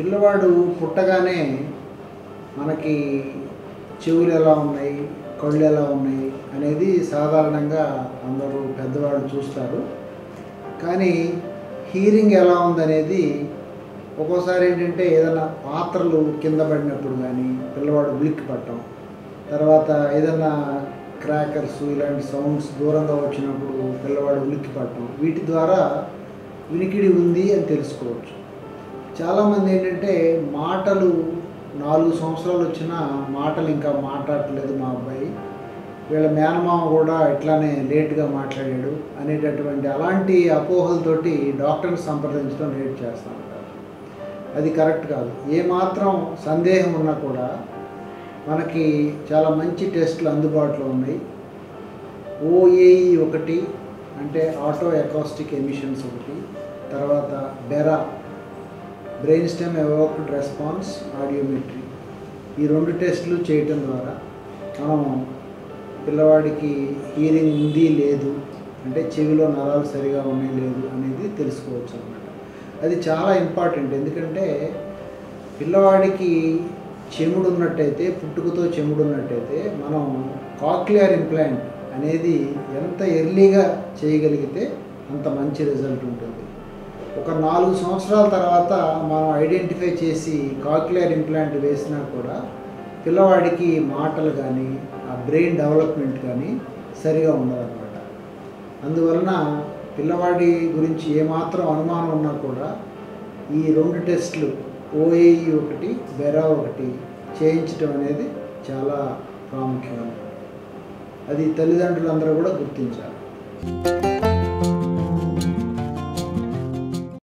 పిల్లవాడు పుట్టగానే మనకి చెవులు ఎలా ఉన్నాయి కళ్ళు ఎలా ఉన్నాయి అనేది సాధారణంగా అందరూ పెద్దవాళ్ళు చూస్తారు కానీ హీరింగ్ ఎలా ఉందనేది ఒక్కోసారి ఏంటంటే ఏదైనా పాత్రలు కింద పడినప్పుడు కానీ పిల్లవాడు బ్లిక్ పట్టడం తర్వాత ఏదైనా క్రాకర్స్ ఇలాంటి సౌండ్స్ దూరంగా వచ్చినప్పుడు పిల్లవాడు ఉలిక్కి పట్టడం వీటి ద్వారా వినికిడి ఉంది అని తెలుసుకోవచ్చు చాలామంది ఏంటంటే మాటలు నాలుగు సంవత్సరాలు వచ్చినా మాటలు ఇంకా మాట్లాడట్లేదు మా అబ్బాయి వీళ్ళ మేనమామ కూడా ఇట్లానే లేట్గా మాట్లాడాడు అనేటటువంటి అలాంటి అపోహలతోటి డాక్టర్ని సంప్రదించడం లేట్ చేస్తూ ఉంటారు అది కరెక్ట్ కాదు ఏమాత్రం సందేహం ఉన్నా కూడా మనకి చాలా మంచి టెస్టులు అందుబాటులో ఉన్నాయి ఓఏఈ ఒకటి అంటే ఆటో ఎకాస్టిక్ ఎమిషన్స్ ఒకటి తర్వాత BERA brain stem evoked response audiometry ఈ రెండు టెస్టులు చేయటం ద్వారా మనం పిల్లవాడికి హీరింగ్ ఉంది లేదు అంటే చెవిలో నరాలు సరిగా ఉన్నాయి లేదు అనేది తెలుసుకోవచ్చు అనమాట అది చాలా ఇంపార్టెంట్ ఎందుకంటే పిల్లవాడికి చెముడు ఉన్నట్టయితే పుట్టుకతో చెముడు ఉన్నట్టయితే మనం కాక్లియర్ ఇంప్లాంట్ అనేది ఎంత ఎర్లీగా చేయగలిగితే అంత మంచి రిజల్ట్ ఉంటుంది ఒక నాలుగు సంవత్సరాల తర్వాత మనం ఐడెంటిఫై చేసి కాక్లియర్ ఇంప్లాంట్ వేసినా కూడా పిల్లవాడికి మాటలు కానీ ఆ బ్రెయిన్ డెవలప్మెంట్ కానీ సరిగా ఉండదన్నమాట అందువలన పిల్లవాడి గురించి ఏమాత్రం అనుమానం ఉన్నా కూడా ఈ రెండు టెస్టులు ఓఏఈ ఒకటి బెరా ఒకటి చేయించడం అనేది చాలా ప్రాముఖ్యం అది తల్లిదండ్రులందరూ కూడా గుర్తించాలి